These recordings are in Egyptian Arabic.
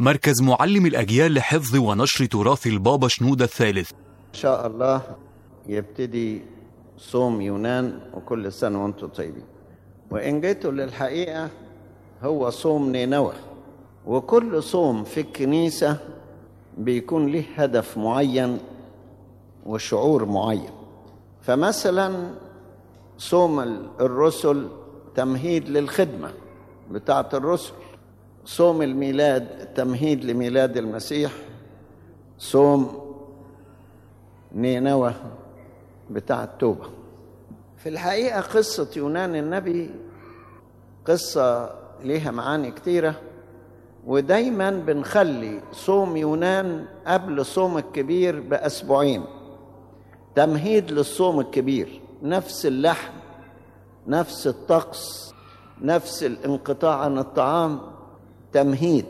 مركز معلم الأجيال لحفظ ونشر تراث البابا شنودة الثالث إن شاء الله يبتدي صوم يونان وكل سنة وأنتم طيبين وإن جيتوا للحقيقة هو صوم نينوى وكل صوم في الكنيسة بيكون له هدف معين وشعور معين فمثلا صوم الرسل تمهيد للخدمة بتاعة الرسل صوم الميلاد تمهيد لميلاد المسيح صوم نينوى بتاع التوبة في الحقيقة قصة يونان النبي قصة ليها معاني كتيرة ودايما بنخلي صوم يونان قبل الصوم الكبير بأسبوعين تمهيد للصوم الكبير نفس اللحم نفس الطقس نفس الانقطاع عن الطعام تمهيد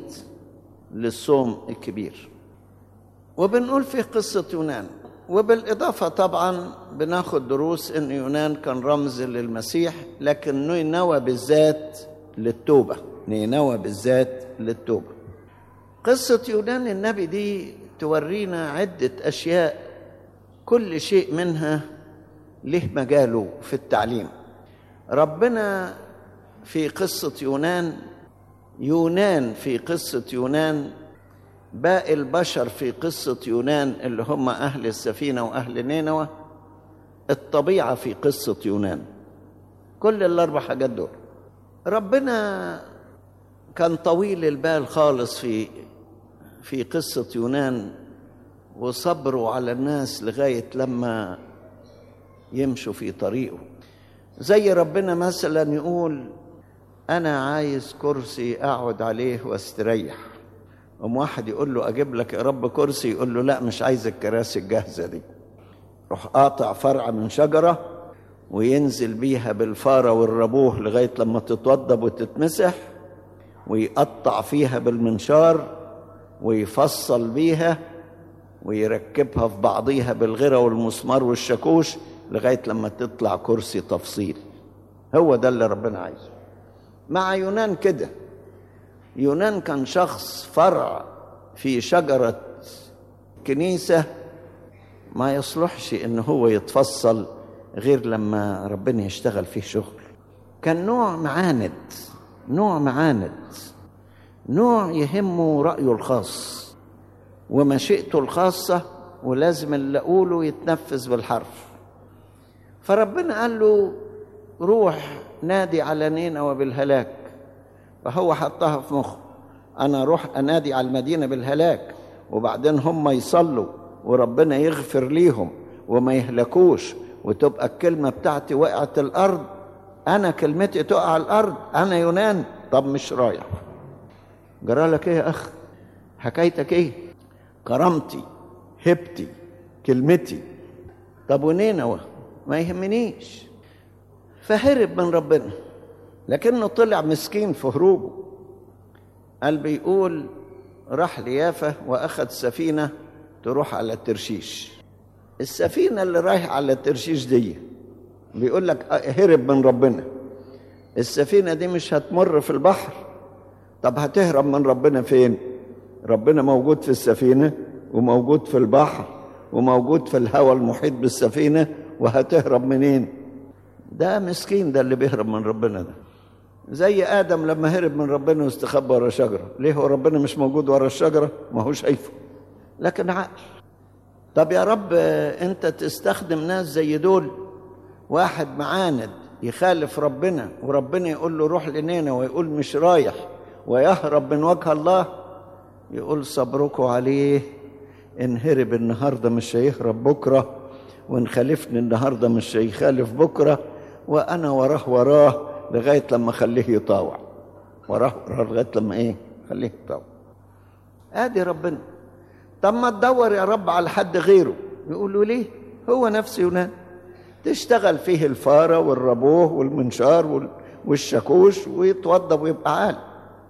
للصوم الكبير وبنقول في قصة يونان وبالإضافة طبعا بناخد دروس أن يونان كان رمز للمسيح لكن نينوى بالذات للتوبة نينوى بالذات للتوبة قصة يونان النبي دي تورينا عدة أشياء كل شيء منها له مجاله في التعليم ربنا في قصة يونان يونان في قصة يونان باقي البشر في قصة يونان اللي هم أهل السفينة وأهل نينوى الطبيعة في قصة يونان كل الأربع حاجات دول ربنا كان طويل البال خالص في في قصة يونان وصبره على الناس لغاية لما يمشوا في طريقه زي ربنا مثلا يقول أنا عايز كرسي أقعد عليه واستريح قام واحد يقول له أجيب لك يا رب كرسي يقول له لا مش عايز الكراسي الجاهزة دي روح قاطع فرع من شجرة وينزل بيها بالفارة والربوه لغاية لما تتوضب وتتمسح ويقطع فيها بالمنشار ويفصل بيها ويركبها في بعضيها بالغرة والمسمار والشاكوش لغاية لما تطلع كرسي تفصيل هو ده اللي ربنا عايزه مع يونان كده يونان كان شخص فرع في شجرة كنيسة ما يصلحش ان هو يتفصل غير لما ربنا يشتغل فيه شغل كان نوع معاند نوع معاند نوع يهمه رأيه الخاص ومشيئته الخاصة ولازم اللي أقوله يتنفذ بالحرف فربنا قال له روح نادي على نينوى بالهلاك فهو حطها في مخه أنا أروح أنادي على المدينة بالهلاك وبعدين هم يصلوا وربنا يغفر ليهم وما يهلكوش وتبقى الكلمة بتاعتي وقعت الأرض أنا كلمتي تقع على الأرض أنا يونان طب مش رايح جرى لك إيه يا أخ حكايتك إيه كرامتي هبتي كلمتي طب ونينوى ما يهمنيش فهرب من ربنا لكنه طلع مسكين في هروبه قال بيقول راح ليافا واخد سفينه تروح على الترشيش السفينه اللي رايح على الترشيش دي بيقول لك هرب من ربنا السفينه دي مش هتمر في البحر طب هتهرب من ربنا فين ربنا موجود في السفينه وموجود في البحر وموجود في الهواء المحيط بالسفينه وهتهرب منين ده مسكين ده اللي بيهرب من ربنا ده زي ادم لما هرب من ربنا واستخبى ورا شجره ليه هو ربنا مش موجود ورا الشجره ما هو شايفه لكن عقل طب يا رب انت تستخدم ناس زي دول واحد معاند يخالف ربنا وربنا يقول له روح لنينا ويقول مش رايح ويهرب من وجه الله يقول صبركم عليه ان هرب النهارده مش هيهرب بكره وان خالفني النهارده مش هيخالف بكره وانا وراه وراه لغايه لما اخليه يطاوع وراه وراه لغايه لما ايه خليه يطاوع ادي ربنا طب ما تدور يا رب على حد غيره يقولوا ليه هو نفس يونان تشتغل فيه الفاره والربوه والمنشار والشاكوش ويتوضب ويبقى عال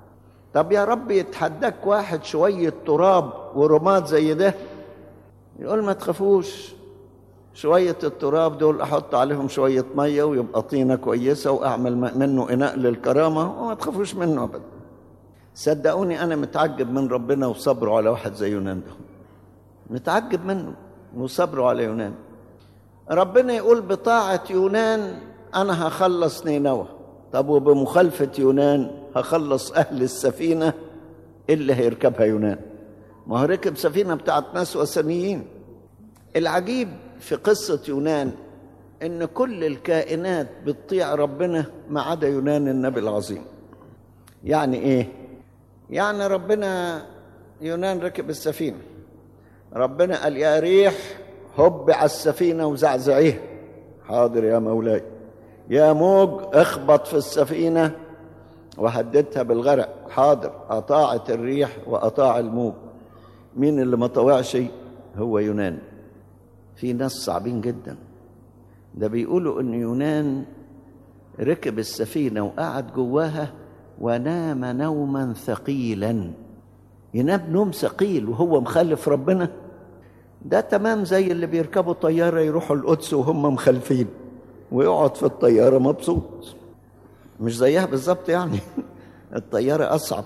طب يا رب يتحداك واحد شويه تراب ورماد زي ده يقول ما تخافوش شوية التراب دول أحط عليهم شوية مية ويبقى طينة كويسة وأعمل منه إناء للكرامة وما تخافوش منه أبدا صدقوني انا متعجب من ربنا وصبره على واحد زي يونان ده متعجب منه وصبره على يونان ربنا يقول بطاعة يونان أنا هخلص نينوى طب وبمخالفة يونان هخلص أهل السفينة اللي هيركبها يونان ما هو ركب سفينة بتاعت ناس وثنيين العجيب في قصة يونان إن كل الكائنات بتطيع ربنا ما عدا يونان النبي العظيم يعني إيه؟ يعني ربنا يونان ركب السفينة ربنا قال يا ريح هب على السفينة وزعزعيها حاضر يا مولاي يا موج اخبط في السفينة وهددتها بالغرق حاضر أطاعت الريح وأطاع الموج مين اللي ما طوعش هو يونان في ناس صعبين جدا ده بيقولوا ان يونان ركب السفينة وقعد جواها ونام نوما ثقيلا ينام نوم ثقيل وهو مخلف ربنا ده تمام زي اللي بيركبوا طيارة يروحوا القدس وهم مخلفين ويقعد في الطيارة مبسوط مش زيها بالظبط يعني الطيارة أصعب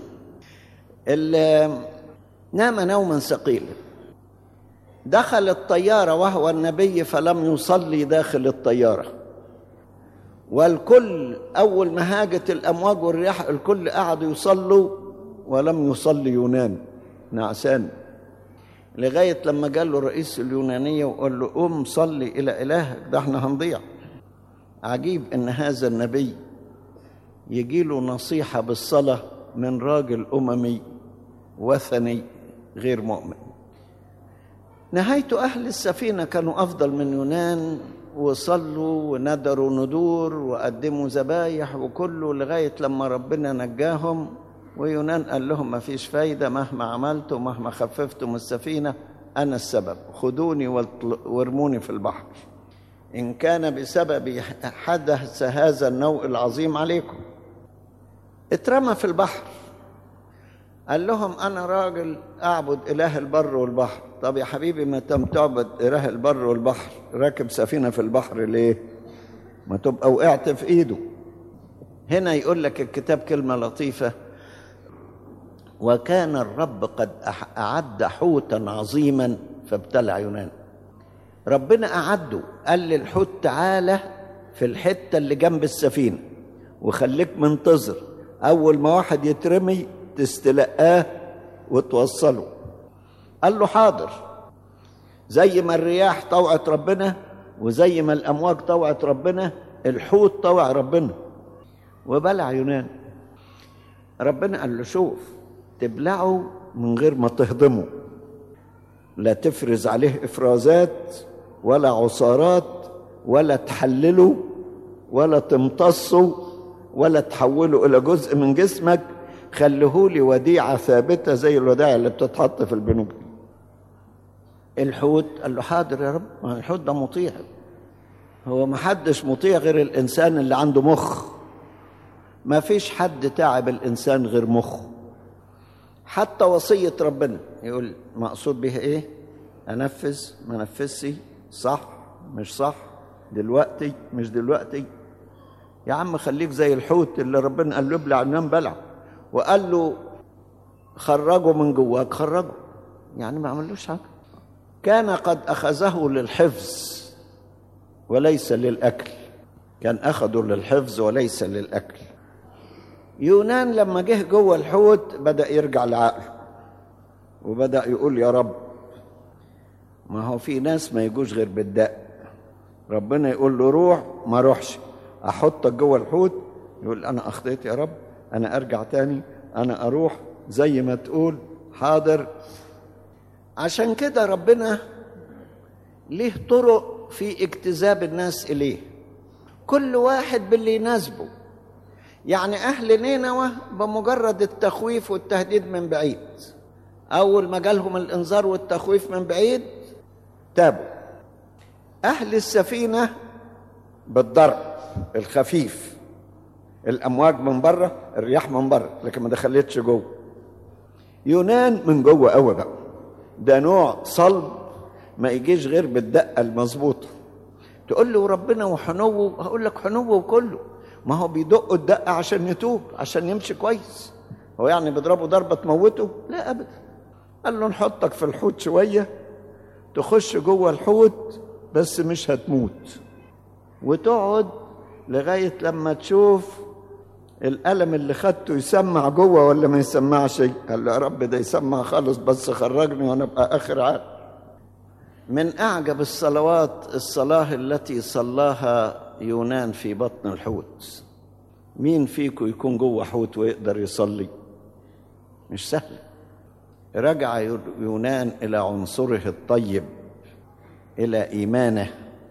نام نوما ثقيلا دخل الطيارة وهو النبي فلم يصلي داخل الطيارة والكل أول ما هاجت الأمواج والرياح الكل قعدوا يصلوا ولم يصلي يونان نعسان لغاية لما قال له رئيس اليونانية وقال له قم صلي إلى إلهك ده احنا هنضيع عجيب إن هذا النبي يجي له نصيحة بالصلاة من راجل أممي وثني غير مؤمن نهاية أهل السفينة كانوا أفضل من يونان وصلوا وندروا ندور وقدموا ذبايح وكله لغاية لما ربنا نجاهم ويونان قال لهم ما فيش فايدة مهما عملتم مهما خففتم السفينة أنا السبب خذوني وارموني في البحر إن كان بسبب حدث هذا النوء العظيم عليكم اترمى في البحر قال لهم أنا راجل أعبد إله البر والبحر طب يا حبيبي ما تم تعبد إله البر والبحر راكب سفينة في البحر ليه ما تبقى وقعت في إيده هنا يقول لك الكتاب كلمة لطيفة وكان الرب قد أعد حوتا عظيما فابتلع يونان ربنا أعده قال للحوت تعالى في الحتة اللي جنب السفينة وخليك منتظر أول ما واحد يترمي تستلقاه وتوصله قال له حاضر زي ما الرياح طوعت ربنا وزي ما الأمواج طوعت ربنا الحوت طوع ربنا وبلع يونان ربنا قال له شوف تبلعه من غير ما تهضمه لا تفرز عليه افرازات ولا عصارات ولا تحلله ولا تمتصه ولا تحوله الى جزء من جسمك خليهولي وديعه ثابته زي الودائع اللي بتتحط في البنوك الحوت قال له حاضر يا رب ما الحوت ده مطيع هو ما حدش مطيع غير الانسان اللي عنده مخ ما فيش حد تعب الانسان غير مخه حتى وصية ربنا يقول مقصود بها ايه انفذ ما نفذش صح مش صح دلوقتي مش دلوقتي يا عم خليك زي الحوت اللي ربنا قال له ابلع النام بلع وقال له خرجه من جواك خرجه يعني ما عملوش حاجه كان قد اخذه للحفظ وليس للاكل كان اخذه للحفظ وليس للاكل يونان لما جه جوه الحوت بدا يرجع لعقله وبدا يقول يا رب ما هو في ناس ما يجوش غير بالدق ربنا يقول له روح ما روحش احطك جوه الحوت يقول انا اخطيت يا رب انا ارجع تاني انا اروح زي ما تقول حاضر عشان كده ربنا ليه طرق في اجتذاب الناس اليه كل واحد باللي يناسبه يعني أهل نينوى بمجرد التخويف والتهديد من بعيد أول ما جالهم الإنذار والتخويف من بعيد تابوا أهل السفينة بالضرب الخفيف الأمواج من بره الرياح من بره لكن ما دخلتش جوه يونان من جوه قوي بقى ده نوع صلب ما يجيش غير بالدقة المظبوطة تقول لي وربنا وحنوه هقول لك حنوه وكله ما هو بيدقوا الدقة عشان يتوب عشان يمشي كويس هو يعني بيضربه ضربة تموته لا أبدا قال له نحطك في الحوت شوية تخش جوه الحوت بس مش هتموت وتقعد لغاية لما تشوف الألم اللي خدته يسمع جوه ولا ما يسمعش قال له يا رب ده يسمع خالص بس خرجني وأنا أبقى آخر عقل من أعجب الصلوات الصلاة التي صلاها يونان في بطن الحوت مين فيكم يكون جوه حوت ويقدر يصلي مش سهل رجع يونان إلى عنصره الطيب إلى إيمانه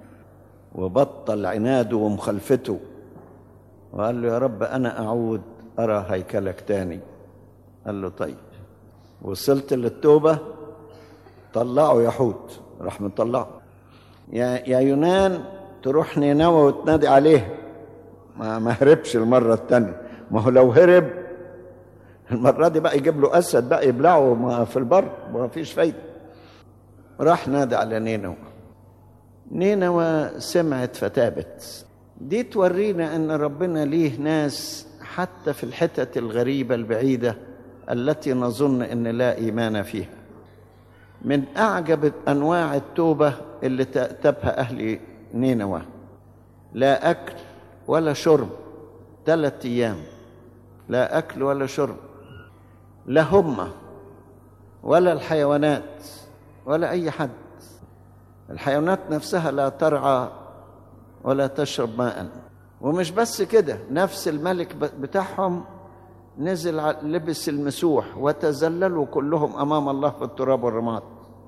وبطل عناده ومخالفته وقال له يا رب أنا أعود أرى هيكلك تاني قال له طيب وصلت للتوبة طلعه يا حوت راح مطلعه يا يا يونان تروح نينوى وتنادي عليه ما ما هربش المرة التانية ما هو لو هرب المرة دي بقى يجيب له أسد بقى يبلعه ما في البر ما فيش فايدة راح نادى على نينوى نينوى سمعت فتابت دي تورينا ان ربنا ليه ناس حتى في الحتت الغريبة البعيدة التي نظن ان لا ايمان فيها من اعجب انواع التوبة اللي تأتبها اهل نينوى لا اكل ولا شرب ثلاثة ايام لا اكل ولا شرب لا هم ولا الحيوانات ولا اي حد الحيوانات نفسها لا ترعى ولا تشرب ماء ومش بس كده نفس الملك بتاعهم نزل لبس المسوح وتذللوا كلهم امام الله في التراب والرماد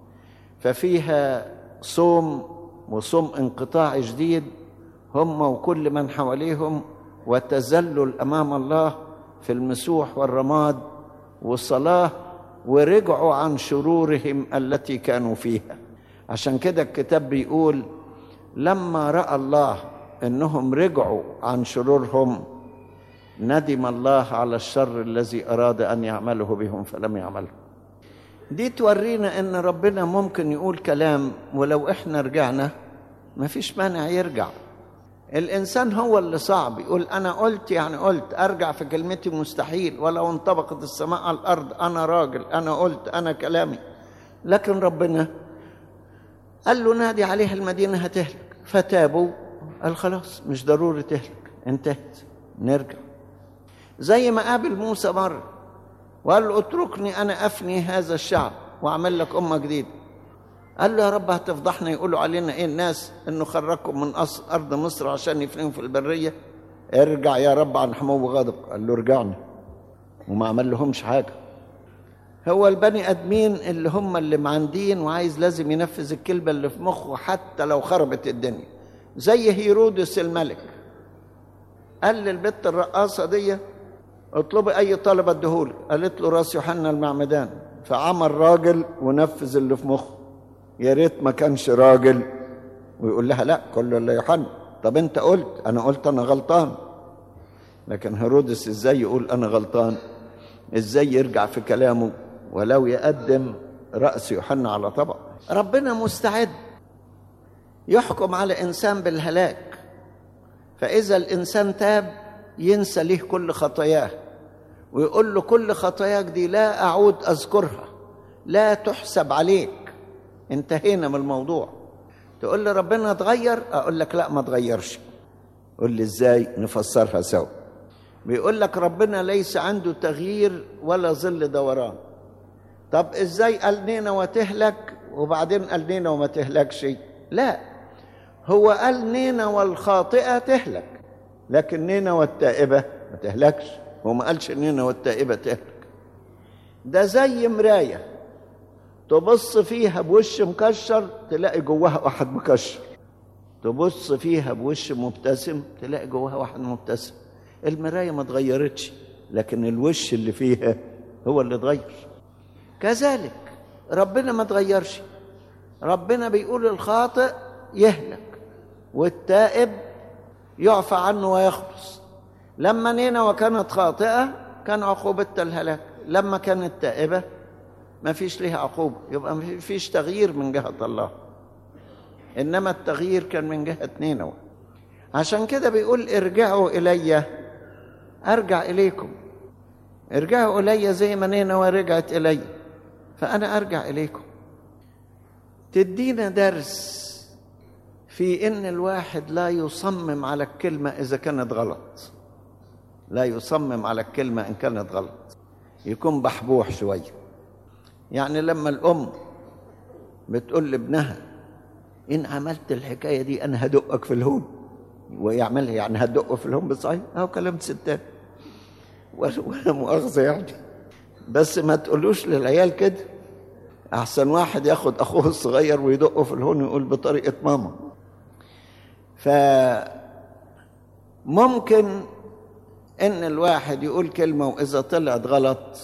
ففيها صوم وصوم انقطاع جديد هم وكل من حواليهم وتذلل امام الله في المسوح والرماد والصلاه ورجعوا عن شرورهم التي كانوا فيها عشان كده الكتاب بيقول لما راى الله انهم رجعوا عن شرورهم ندم الله على الشر الذي اراد ان يعمله بهم فلم يعمله دي تورينا ان ربنا ممكن يقول كلام ولو احنا رجعنا مفيش مانع يرجع الانسان هو اللي صعب يقول انا قلت يعني قلت ارجع في كلمتي مستحيل ولو انطبقت السماء على الارض انا راجل انا قلت انا كلامي لكن ربنا قال له نادي عليها المدينه هتهلك فتابوا قال خلاص مش ضروري تهلك انتهت نرجع زي ما قابل موسى مره وقال له اتركني انا افني هذا الشعب واعمل لك امه جديده قال له يا رب هتفضحنا يقولوا علينا ايه الناس انه خرجكم من ارض مصر عشان يفنيهم في البريه ارجع يا رب عن حمو وغضب قال له رجعنا وما عمل لهمش حاجه هو البني ادمين اللي هم اللي معندين وعايز لازم ينفذ الكلمه اللي في مخه حتى لو خربت الدنيا زي هيرودس الملك قال للبت الرقاصه دي اطلبي اي طلب اديهولك قالت له راس يوحنا المعمدان فعمل راجل ونفذ اللي في مخه يا ريت ما كانش راجل ويقول لها لا كله الا يوحنا طب انت قلت انا قلت انا غلطان لكن هيرودس ازاي يقول انا غلطان ازاي يرجع في كلامه ولو يقدم راس يوحنا على طبق ربنا مستعد يحكم على انسان بالهلاك فاذا الانسان تاب ينسى ليه كل خطاياه ويقول له كل خطاياك دي لا اعود اذكرها لا تحسب عليك انتهينا من الموضوع تقول لي ربنا اتغير اقول لك لا ما اتغيرش قول لي ازاي نفسرها سوا بيقول لك ربنا ليس عنده تغيير ولا ظل دوران طب ازاي قال نينا وتهلك وبعدين قال نينا وما تهلكش لا هو قال نينا والخاطئة تهلك لكن نينا والتائبة ما تهلكش هو ما قالش نينا والتائبة تهلك ده زي مراية تبص فيها بوش مكشر تلاقي جواها واحد مكشر تبص فيها بوش مبتسم تلاقي جواها واحد مبتسم المراية ما اتغيرتش لكن الوش اللي فيها هو اللي اتغير كذلك ربنا ما اتغيرش ربنا بيقول الخاطئ يهلك والتائب يعفى عنه ويخلص لما نينا وكانت خاطئة كان عقوبتها الهلاك لما كانت تائبة ما فيش ليها عقوبة يبقى ما فيش تغيير من جهة الله إنما التغيير كان من جهة نينوى عشان كده بيقول ارجعوا إلي أرجع إليكم ارجعوا إلي زي ما نينوى رجعت إلي فأنا أرجع إليكم تدينا درس في إن الواحد لا يصمم على الكلمة إذا كانت غلط لا يصمم على الكلمة إن كانت غلط يكون بحبوح شوية يعني لما الأم بتقول لابنها إن عملت الحكاية دي أنا هدقك في الهون ويعملها يعني هدقه في الهون بصحيح أهو كلام ستات ولا مؤاخذة يعني بس ما تقولوش للعيال كده أحسن واحد ياخد أخوه الصغير ويدقه في الهون ويقول بطريقة ماما فممكن ان الواحد يقول كلمه واذا طلعت غلط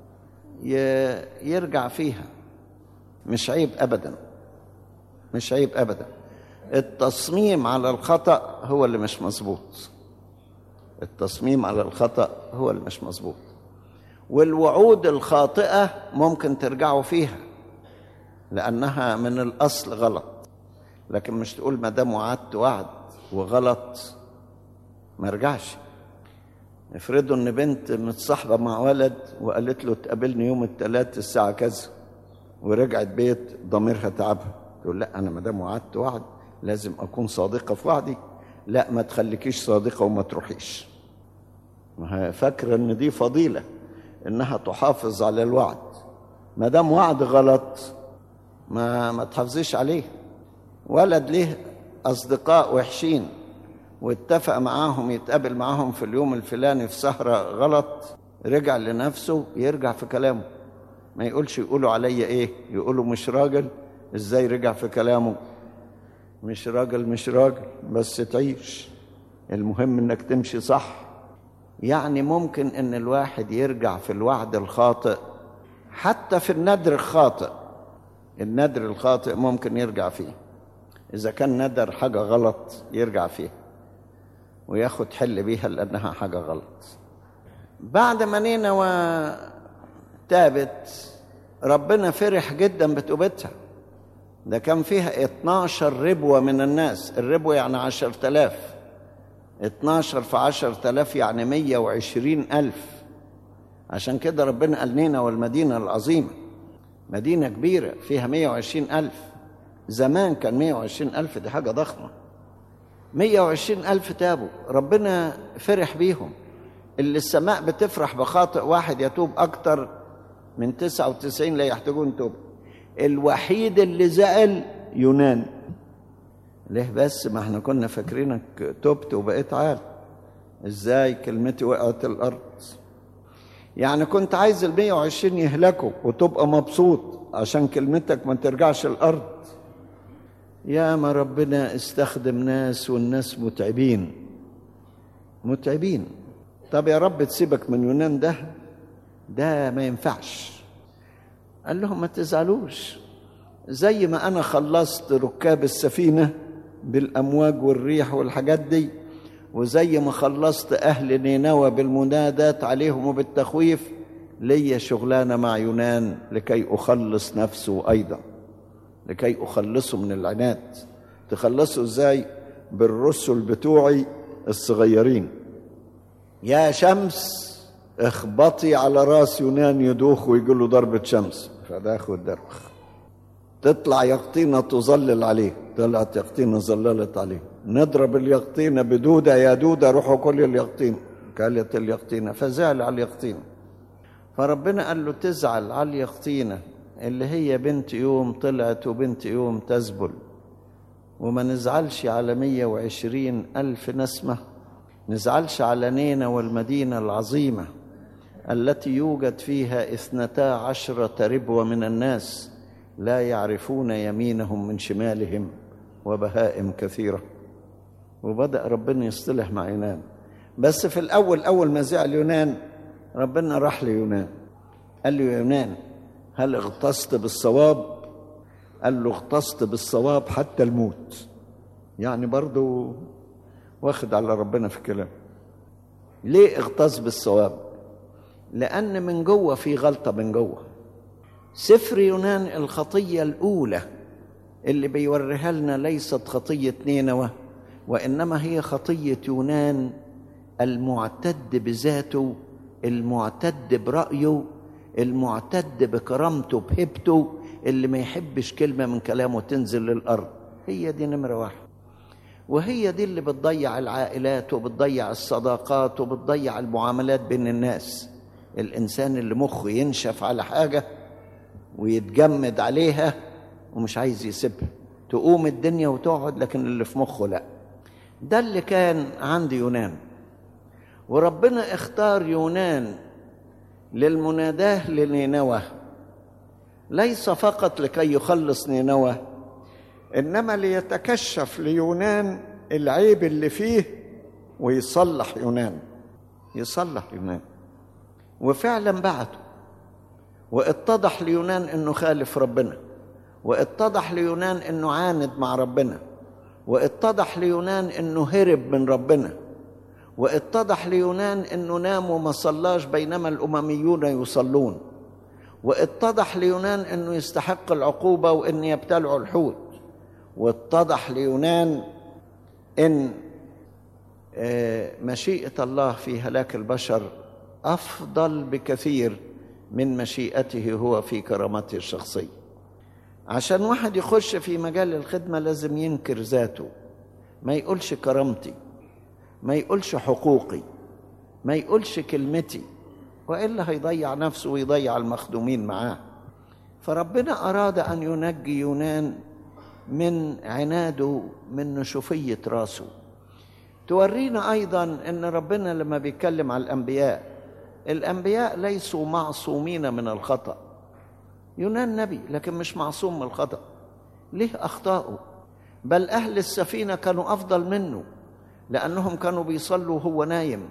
يرجع فيها مش عيب ابدا مش عيب ابدا التصميم على الخطا هو اللي مش مظبوط التصميم على الخطا هو اللي مش مظبوط والوعود الخاطئه ممكن ترجعوا فيها لانها من الاصل غلط لكن مش تقول ما دام وعدت وعد وغلط ما ارجعش افرضوا ان بنت متصاحبه مع ولد وقالت له تقابلني يوم الثلاث الساعه كذا ورجعت بيت ضميرها تعبها تقول لا انا ما دام وعدت وعد لازم اكون صادقه في وعدي لا ما تخليكيش صادقه وما تروحيش ما هي فاكره ان دي فضيله انها تحافظ على الوعد ما دام وعد غلط ما ما تحافظيش عليه ولد ليه اصدقاء وحشين واتفق معاهم يتقابل معاهم في اليوم الفلاني في سهرة غلط رجع لنفسه يرجع في كلامه ما يقولش يقولوا عليا ايه يقولوا مش راجل ازاي رجع في كلامه مش راجل مش راجل بس تعيش المهم انك تمشي صح يعني ممكن ان الواحد يرجع في الوعد الخاطئ حتى في الندر الخاطئ الندر الخاطئ ممكن يرجع فيه اذا كان ندر حاجه غلط يرجع فيها وياخد حل بيها لانها حاجه غلط بعد ما نينوى تابت ربنا فرح جدا بتوبتها ده كان فيها 12 ربوة من الناس الربوة يعني عشر تلاف 12 في عشر تلاف يعني مية وعشرين ألف عشان كده ربنا قال نينوى والمدينة العظيمة مدينة كبيرة فيها مية وعشرين ألف زمان كان مية وعشرين ألف دي حاجة ضخمة مية وعشرين ألف تابوا ربنا فرح بيهم اللي السماء بتفرح بخاطئ واحد يتوب أكتر من تسعة وتسعين لا يحتاجون توب الوحيد اللي زعل يونان ليه بس ما احنا كنا فاكرينك تبت وبقيت عال ازاي كلمتي وقعت الارض يعني كنت عايز ال 120 يهلكوا وتبقى مبسوط عشان كلمتك ما ترجعش الارض يا ما ربنا استخدم ناس والناس متعبين متعبين طب يا رب تسيبك من يونان ده ده ما ينفعش قال لهم ما تزعلوش زي ما انا خلصت ركاب السفينه بالامواج والريح والحاجات دي وزي ما خلصت اهل نينوى بالمنادات عليهم وبالتخويف ليا شغلانه مع يونان لكي اخلص نفسه ايضا لكي اخلصه من العناد تخلصه ازاي بالرسل بتوعي الصغيرين يا شمس اخبطي على راس يونان يدوخ ويقول له ضربة شمس فداخ والدرخ تطلع يقطينة تظلل عليه طلعت يقطينة ظللت عليه نضرب اليقطينة بدودة يا دودة روحوا كل اليقطين قالت اليقطينة فزعل على اليقطينة فربنا قال له تزعل على اليقطينة اللي هي بنت يوم طلعت وبنت يوم تزبل وما نزعلش على مية وعشرين ألف نسمة نزعلش على نينا والمدينة العظيمة التي يوجد فيها اثنتا عشرة ربوة من الناس لا يعرفون يمينهم من شمالهم وبهائم كثيرة وبدأ ربنا يصطلح مع يونان بس في الأول أول ما زعل يونان ربنا راح ليونان قال له يا يونان هل اغتصت بالصواب قال له اغتصت بالصواب حتى الموت يعني برضو واخد على ربنا في كلام ليه اغتص بالصواب لأن من جوه في غلطة من جوه سفر يونان الخطية الأولى اللي بيوريها لنا ليست خطية نينوى وإنما هي خطية يونان المعتد بذاته المعتد برأيه المعتد بكرامته بهبته اللي ما يحبش كلمة من كلامه تنزل للأرض هي دي نمرة واحد وهي دي اللي بتضيع العائلات وبتضيع الصداقات وبتضيع المعاملات بين الناس الإنسان اللي مخه ينشف على حاجة ويتجمد عليها ومش عايز يسيبها تقوم الدنيا وتقعد لكن اللي في مخه لا ده اللي كان عند يونان وربنا اختار يونان للمناداه لنينوى ليس فقط لكي يخلص نينوى انما ليتكشف ليونان العيب اللي فيه ويصلح يونان يصلح يونان وفعلا بعته واتضح ليونان انه خالف ربنا واتضح ليونان انه عاند مع ربنا واتضح ليونان انه هرب من ربنا واتضح ليونان انه نام وما صلاش بينما الامميون يصلون واتضح ليونان انه يستحق العقوبه وان يبتلعوا الحوت واتضح ليونان ان مشيئه الله في هلاك البشر افضل بكثير من مشيئته هو في كرامته الشخصيه عشان واحد يخش في مجال الخدمه لازم ينكر ذاته ما يقولش كرامتي ما يقولش حقوقي ما يقولش كلمتي والا هيضيع نفسه ويضيع المخدومين معاه فربنا اراد ان ينجي يونان من عناده من نشوفيه راسه تورينا ايضا ان ربنا لما بيتكلم على الانبياء الانبياء ليسوا معصومين من الخطا يونان نبي لكن مش معصوم من الخطا ليه اخطاؤه بل اهل السفينه كانوا افضل منه لانهم كانوا بيصلوا وهو نايم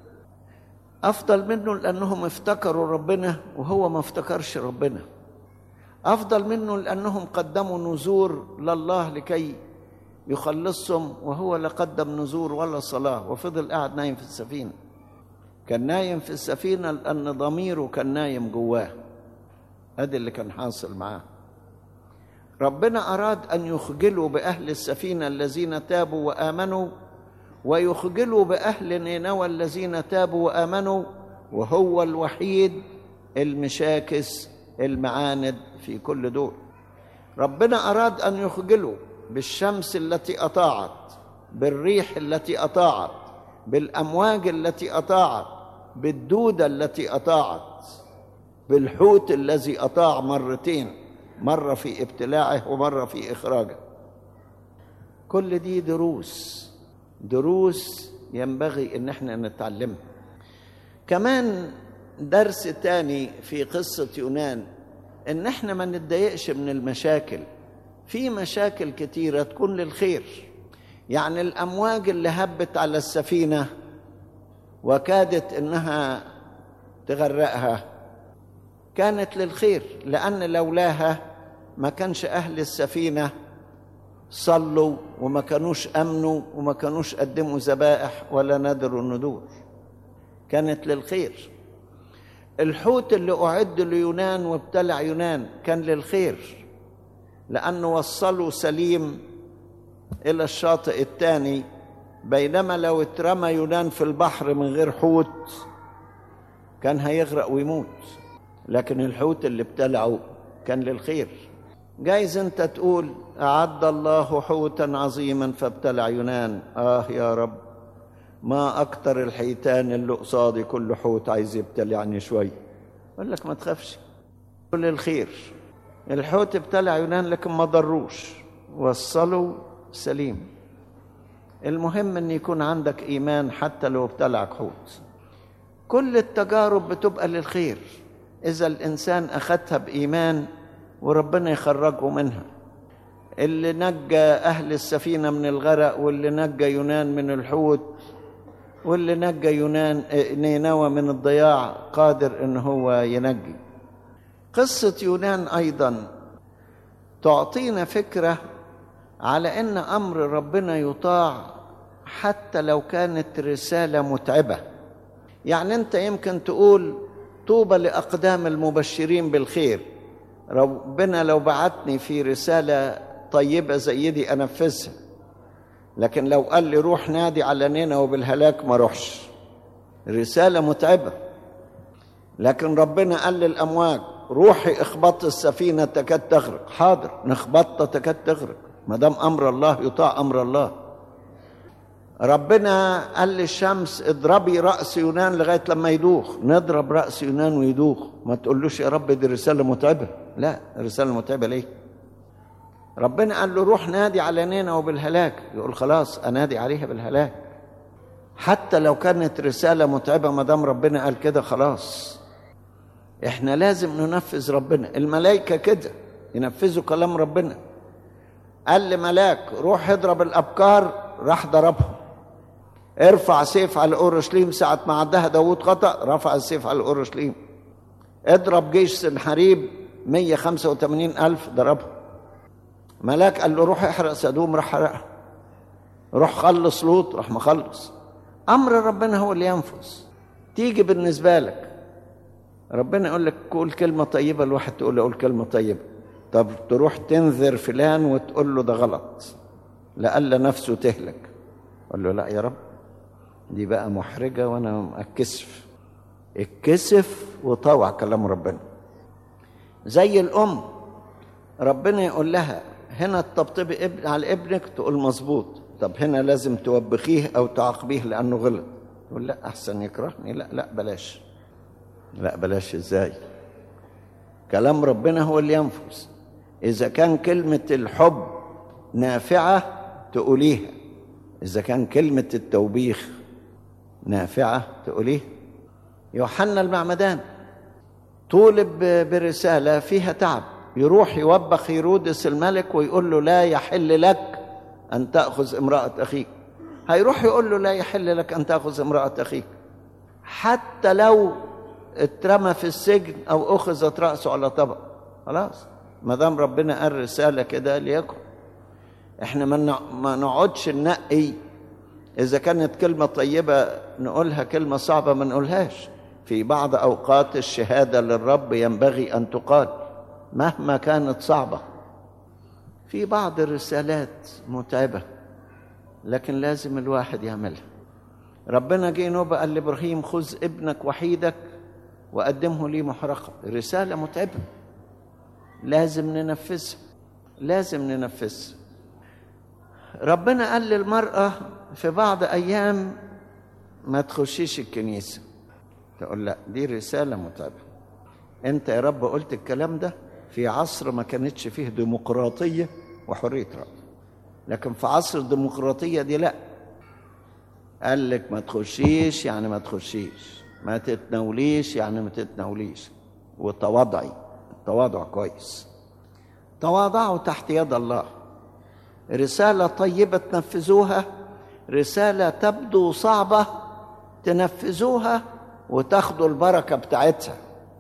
افضل منه لانهم افتكروا ربنا وهو ما افتكرش ربنا افضل منه لانهم قدموا نذور لله لكي يخلصهم وهو لا قدم نذور ولا صلاه وفضل قاعد نايم في السفينه كان نايم في السفينه لان ضميره كان نايم جواه ادي اللي كان حاصل معاه ربنا اراد ان يخجلوا باهل السفينه الذين تابوا وامنوا ويخجلوا باهل نينوى الذين تابوا وامنوا وهو الوحيد المشاكس المعاند في كل دول ربنا اراد ان يخجلوا بالشمس التي اطاعت بالريح التي اطاعت بالامواج التي اطاعت بالدوده التي اطاعت بالحوت الذي اطاع مرتين مره في ابتلاعه ومره في اخراجه كل دي دروس دروس ينبغي ان احنا نتعلمها كمان درس تاني في قصة يونان ان احنا ما نتضايقش من المشاكل في مشاكل كتيرة تكون للخير يعني الامواج اللي هبت على السفينة وكادت انها تغرقها كانت للخير لان لولاها ما كانش اهل السفينه صلوا وما كانوش امنوا وما كانوش قدموا ذبائح ولا نذروا النذور كانت للخير الحوت اللي اعد ليونان وابتلع يونان كان للخير لانه وصلوا سليم الى الشاطئ الثاني بينما لو اترمى يونان في البحر من غير حوت كان هيغرق ويموت لكن الحوت اللي ابتلعه كان للخير جايز انت تقول اعد الله حوتا عظيما فابتلع يونان اه يا رب ما اكتر الحيتان اللي قصادي كل حوت عايز يبتلعني شوي اقول لك ما تخافش كل الخير الحوت ابتلع يونان لكن ما ضروش وصلوا سليم المهم ان يكون عندك ايمان حتى لو ابتلعك حوت كل التجارب بتبقى للخير اذا الانسان اخذها بايمان وربنا يخرجه منها اللي نجى اهل السفينه من الغرق واللي نجى يونان من الحوت واللي نجى يونان نينوى من الضياع قادر ان هو ينجي قصه يونان ايضا تعطينا فكره على ان امر ربنا يطاع حتى لو كانت رساله متعبه يعني انت يمكن تقول طوبى لاقدام المبشرين بالخير ربنا لو بعتني في رساله طيبه زي دي انفذها لكن لو قال لي روح نادي على نينوى بالهلاك ما اروحش رساله متعبه لكن ربنا قال للامواج روحي اخبط السفينه تكاد تغرق حاضر نخبطها تكاد تغرق ما دام امر الله يطاع امر الله ربنا قال للشمس اضربي راس يونان لغايه لما يدوخ نضرب راس يونان ويدوخ ما تقولوش يا رب دي رساله متعبه لا رساله متعبه ليه ربنا قال له روح نادي على نينا وبالهلاك يقول خلاص انادي عليها بالهلاك حتى لو كانت رساله متعبه ما دام ربنا قال كده خلاص احنا لازم ننفذ ربنا الملائكه كده ينفذوا كلام ربنا قال لملاك روح اضرب الابكار راح ضربهم ارفع سيف على اورشليم ساعه ما عدها داوود خطا رفع السيف على اورشليم اضرب جيش سنحريب 185 ألف ضربهم ملاك قال له روح احرق سدوم راح حرقها روح خلص لوط راح مخلص امر ربنا هو اللي ينفذ تيجي بالنسبه لك ربنا يقول لك قول كلمه طيبه الواحد تقول له قول كلمه طيبه طب تروح تنذر فلان وتقول له ده غلط لألا نفسه تهلك قال له لا يا رب دي بقى محرجة وأنا أتكسف اتكسف وطوع كلام ربنا زي الأم ربنا يقول لها هنا تطبطبي ابن على ابنك تقول مظبوط طب هنا لازم توبخيه أو تعاقبيه لأنه غلط تقول لا أحسن يكرهني لا لا بلاش لا بلاش إزاي كلام ربنا هو اللي ينفذ إذا كان كلمة الحب نافعة تقوليها إذا كان كلمة التوبيخ نافعة تقوليها يوحنا المعمدان طولب برسالة فيها تعب يروح يوبخ هيرودس الملك ويقول له لا يحل لك أن تأخذ امرأة أخيك هيروح يقول له لا يحل لك أن تأخذ امرأة أخيك حتى لو اترمى في السجن أو أخذت رأسه على طبق خلاص ما دام ربنا قال رسالة كده ليكن احنا ما نقعدش ننقي اذا كانت كلمه طيبه نقولها كلمه صعبه ما نقولهاش في بعض اوقات الشهاده للرب ينبغي ان تقال مهما كانت صعبه في بعض الرسالات متعبه لكن لازم الواحد يعملها ربنا جه نوبة قال لابراهيم خذ ابنك وحيدك وقدمه لي محرقه رساله متعبه لازم ننفذها لازم ننفذها ربنا قال للمرأة في بعض أيام ما تخشيش الكنيسة تقول لا دي رسالة متعبة أنت يا رب قلت الكلام ده في عصر ما كانتش فيه ديمقراطية وحرية رأي لكن في عصر الديمقراطية دي لا قال لك ما تخشيش يعني ما تخشيش ما تتناوليش يعني ما تتناوليش وتواضعي التواضع كويس تواضعوا تحت يد الله رسالة طيبة تنفذوها رسالة تبدو صعبة تنفذوها وتاخدوا البركة بتاعتها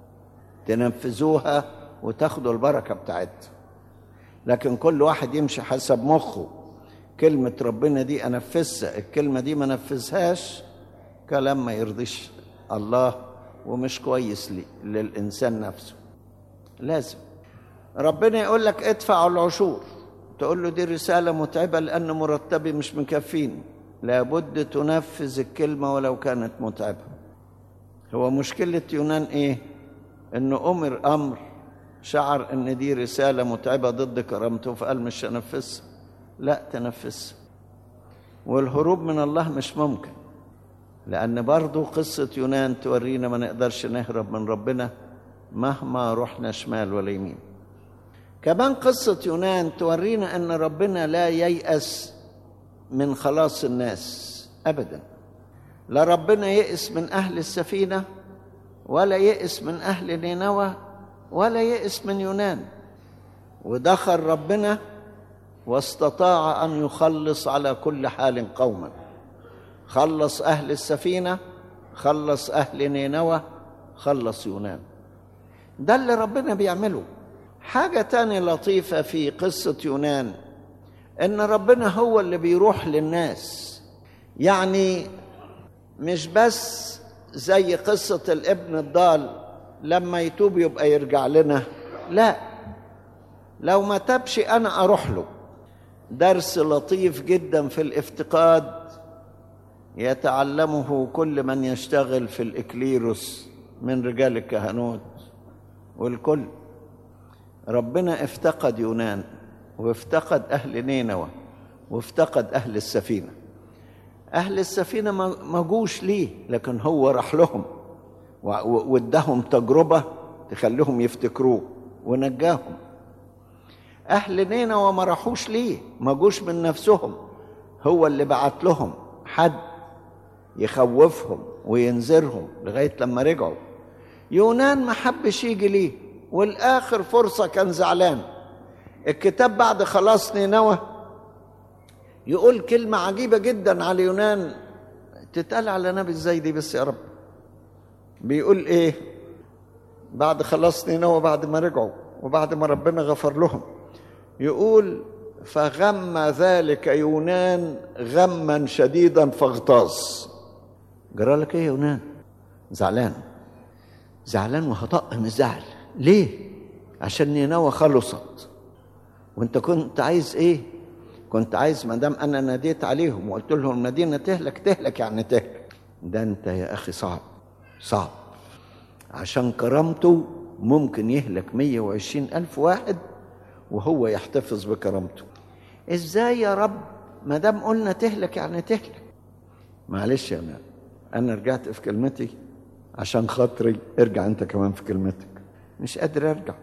تنفذوها وتاخدوا البركة بتاعتها لكن كل واحد يمشي حسب مخه كلمة ربنا دي أنفذها الكلمة دي ما نفذهاش كلام ما يرضيش الله ومش كويس لي للإنسان نفسه لازم ربنا يقول لك ادفعوا العشور تقول له دي رسالة متعبة لأن مرتبي مش مكفيني لابد تنفذ الكلمة ولو كانت متعبة هو مشكلة يونان إيه؟ إنه أمر أمر شعر إن دي رسالة متعبة ضد كرامته فقال مش هنفذها لا تنفذها والهروب من الله مش ممكن لأن برضو قصة يونان تورينا ما نقدرش نهرب من ربنا مهما رحنا شمال ولا يمين كمان قصة يونان تورينا أن ربنا لا ييأس من خلاص الناس أبدا لا ربنا يئس من أهل السفينة ولا يئس من أهل نينوى ولا يئس من يونان ودخل ربنا واستطاع أن يخلص على كل حال قوما خلص أهل السفينة خلص أهل نينوى خلص يونان ده اللي ربنا بيعمله حاجة تانية لطيفة في قصة يونان إن ربنا هو اللي بيروح للناس يعني مش بس زي قصة الابن الضال لما يتوب يبقى يرجع لنا لا لو ما تبش أنا أروح له درس لطيف جدا في الافتقاد يتعلمه كل من يشتغل في الإكليروس من رجال الكهنوت والكل ربنا افتقد يونان وافتقد أهل نينوى وافتقد أهل السفينة أهل السفينة ما جوش ليه لكن هو راح لهم وادهم تجربة تخليهم يفتكروه ونجاهم أهل نينوى ما راحوش ليه ما جوش من نفسهم هو اللي بعت لهم حد يخوفهم وينذرهم لغاية لما رجعوا يونان ما حبش يجي ليه والآخر فرصة كان زعلان الكتاب بعد خلاص نينوى يقول كلمة عجيبة جدا على يونان تتقال على نبي ازاي دي بس يا رب بيقول ايه بعد خلاص نينوى بعد ما رجعوا وبعد ما ربنا غفر لهم يقول فغم ذلك يونان غما شديدا فاغتاظ جرى لك ايه يا يونان زعلان زعلان وهطق من الزعل ليه عشان نينوى خلصت وانت كنت عايز ايه كنت عايز ما دام انا ناديت عليهم وقلت لهم المدينه تهلك تهلك يعني تهلك ده انت يا اخي صعب صعب عشان كرامته ممكن يهلك 120 ألف واحد وهو يحتفظ بكرامته ازاي يا رب ما دام قلنا تهلك يعني تهلك معلش يا مان انا رجعت في كلمتي عشان خاطري ارجع انت كمان في كلمتك مش قادر ارجع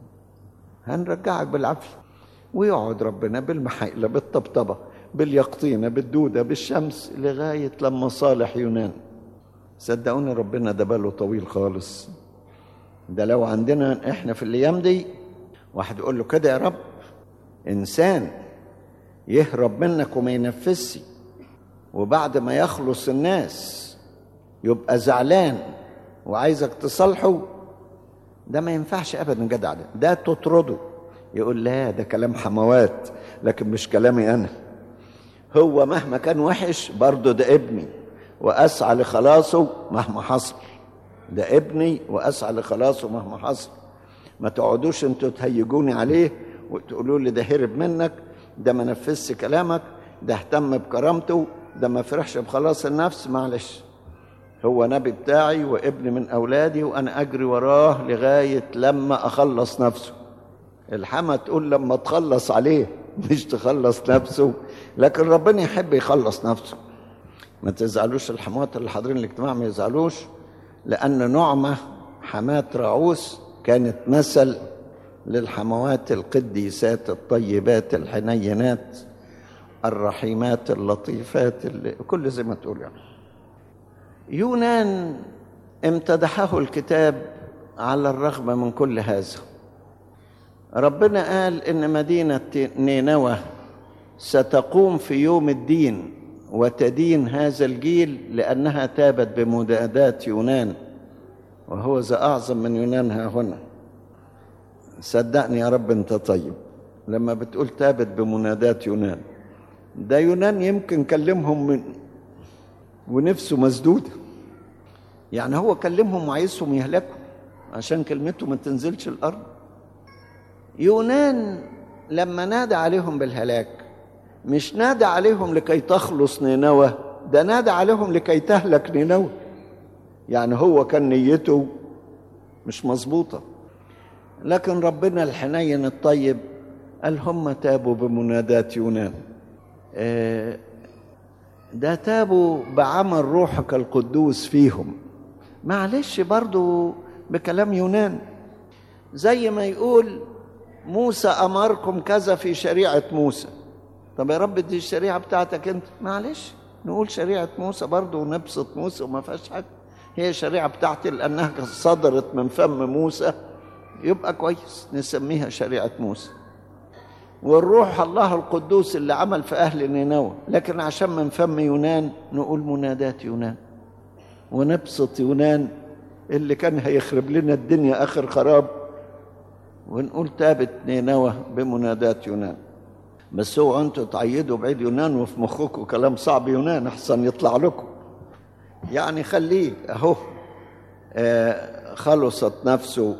هنرجعك بالعافيه ويقعد ربنا بالمحايلة بالطبطبة باليقطينة بالدودة بالشمس لغاية لما صالح يونان صدقوني ربنا ده باله طويل خالص ده لو عندنا احنا في الايام دي واحد يقول له كده يا رب انسان يهرب منك وما ينفذش وبعد ما يخلص الناس يبقى زعلان وعايزك تصالحه ده ما ينفعش ابدا جدع ده ده تطرده يقول لا ده كلام حموات لكن مش كلامي انا هو مهما كان وحش برضه ده ابني واسعى لخلاصه مهما حصل ده ابني واسعى لخلاصه مهما حصل ما تقعدوش انتوا تهيجوني عليه وتقولوا لي ده هرب منك ده ما نفذش كلامك ده اهتم بكرامته ده ما فرحش بخلاص النفس معلش هو نبي بتاعي وابن من اولادي وانا اجري وراه لغايه لما اخلص نفسه الحما تقول لما تخلص عليه مش تخلص نفسه لكن ربنا يحب يخلص نفسه ما تزعلوش الحموات اللي حاضرين الاجتماع ما يزعلوش لأن نعمة حماة راعوس كانت مثل للحموات القديسات الطيبات الحنينات الرحيمات اللطيفات اللي كل زي ما تقول يعني يونان امتدحه الكتاب على الرغم من كل هذا ربنا قال ان مدينه نينوى ستقوم في يوم الدين وتدين هذا الجيل لانها تابت بمنادات يونان وهو ذا اعظم من يونان ها هنا صدقني يا رب انت طيب لما بتقول تابت بمنادات يونان ده يونان يمكن كلمهم من ونفسه مسدوده يعني هو كلمهم وعايزهم يهلكوا عشان كلمته ما تنزلش الارض يونان لما نادى عليهم بالهلاك مش نادى عليهم لكي تخلص نينوى ده نادى عليهم لكي تهلك نينوى يعني هو كان نيته مش مظبوطة لكن ربنا الحنين الطيب قال هم تابوا بمنادات يونان ده تابوا بعمل روحك القدوس فيهم معلش برضو بكلام يونان زي ما يقول موسى امركم كذا في شريعه موسى طب يا رب دي الشريعه بتاعتك انت معلش نقول شريعه موسى برضه ونبسط موسى وما فيهاش حاجه هي الشريعه بتاعتي لانها صدرت من فم موسى يبقى كويس نسميها شريعه موسى والروح الله القدوس اللي عمل في اهل نينوى لكن عشان من فم يونان نقول منادات يونان ونبسط يونان اللي كان هيخرب لنا الدنيا اخر خراب ونقول تابت نينوى بمنادات يونان بس هو انتوا تعيدوا بعيد يونان وفي مخكم كلام صعب يونان احسن يطلع لكم يعني خليه اهو آه خلصت نفسه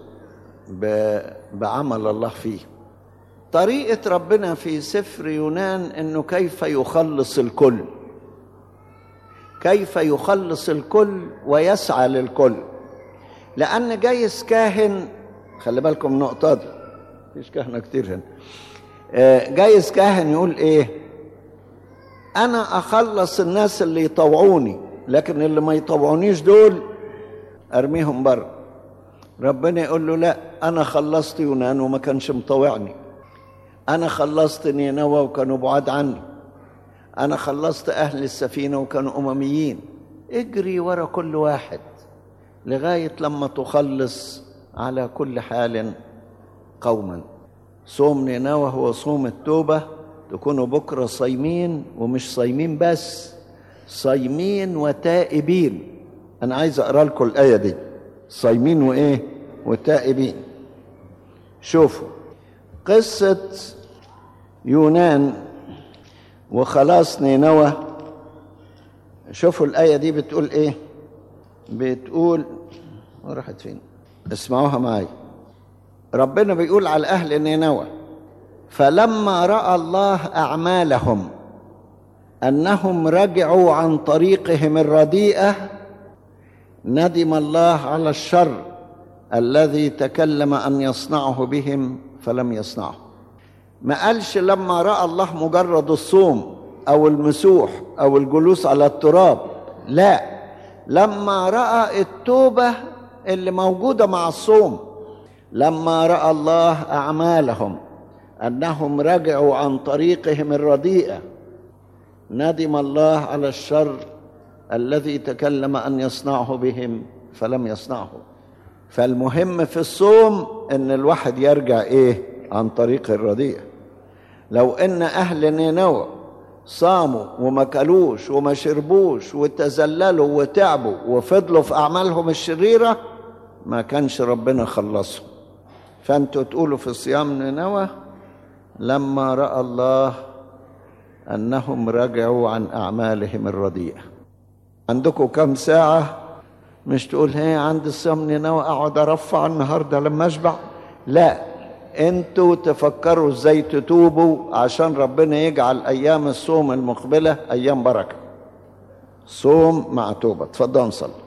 بعمل الله فيه طريقة ربنا في سفر يونان انه كيف يخلص الكل كيف يخلص الكل ويسعى للكل لأن جايز كاهن خلي بالكم النقطة دي مفيش كهنة كتير هنا آه، جايز كاهن يقول ايه انا اخلص الناس اللي يطوعوني لكن اللي ما يطوعونيش دول ارميهم بره ربنا يقول له لا انا خلصت يونان وما كانش مطوعني انا خلصت نينوى وكانوا بعاد عني انا خلصت اهل السفينه وكانوا امميين اجري ورا كل واحد لغايه لما تخلص على كل حال قوما صوم نينوى هو صوم التوبه تكونوا بكره صايمين ومش صايمين بس صايمين وتائبين انا عايز اقرا لكم الايه دي صايمين وايه وتائبين شوفوا قصه يونان وخلاص نينوى شوفوا الايه دي بتقول ايه بتقول راحت فين اسمعوها معايا ربنا بيقول على اهل نينوى فلما راى الله اعمالهم انهم رجعوا عن طريقهم الرديئه ندم الله على الشر الذي تكلم ان يصنعه بهم فلم يصنعه ما قالش لما راى الله مجرد الصوم او المسوح او الجلوس على التراب لا لما راى التوبه اللي موجوده مع الصوم لما راى الله اعمالهم انهم رجعوا عن طريقهم الرديئه ندم الله على الشر الذي تكلم ان يصنعه بهم فلم يصنعه فالمهم في الصوم ان الواحد يرجع ايه عن طريق الرديئه لو ان اهل نينوى صاموا وما كلوش وما شربوش وتذللوا وتعبوا وفضلوا في اعمالهم الشريره ما كانش ربنا خلصهم فانتوا تقولوا في صيام نينوى لما راى الله انهم رجعوا عن اعمالهم الرديئه عندكم كم ساعه مش تقول هي عندي الصيام نينوى اقعد ارفع النهارده لما اشبع لا انتوا تفكروا ازاي تتوبوا عشان ربنا يجعل ايام الصوم المقبله ايام بركه صوم مع توبه اتفضلوا نصلي